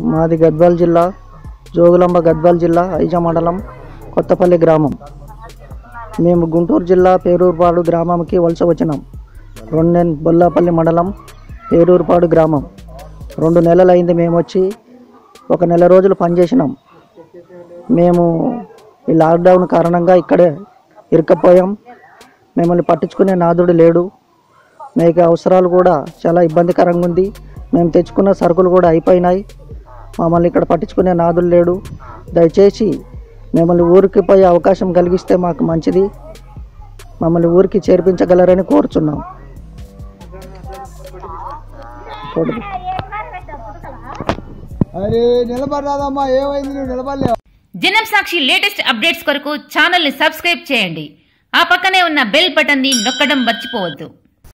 మాది గద్వాల్ జిల్లా జోగులాంబ గద్వాల్ జిల్లా ఐజా మండలం కొత్తపల్లి గ్రామం మేము గుంటూరు జిల్లా పేరూరుపాడు గ్రామంకి వలస వచ్చినాం రెండు బొల్లాపల్లి మండలం పేరూరుపాడు గ్రామం రెండు నెలలు అయింది మేము వచ్చి ఒక నెల రోజులు పనిచేసినాం మేము ఈ లాక్డౌన్ కారణంగా ఇక్కడే ఇరుక్కపోయాం మిమ్మల్ని పట్టించుకునే నాదుడు లేడు మీకు అవసరాలు కూడా చాలా ఇబ్బందికరంగా ఉంది మేము తెచ్చుకున్న సరుకులు కూడా అయిపోయినాయి మమ్మల్ని ఇక్కడ పట్టించుకునే నాదులు లేడు దయచేసి మిమ్మల్ని ఊరికి పోయే అవకాశం కలిగిస్తే మాకు మంచిది మమ్మల్ని ఊరికి చేర్పించగలరని కోరుచున్నాం చూడదు అరే నిలబడరాదమ్మా ఏమైంది నువ్వు నిలబడలేవు జనం సాక్షి లేటెస్ట్ అప్డేట్స్ కొరకు ఛానల్ని సబ్స్క్రైబ్ చేయండి ఆ పక్కనే ఉన్న బెల్ బటన్ని నొక్కడం మర్చిపోవద్దు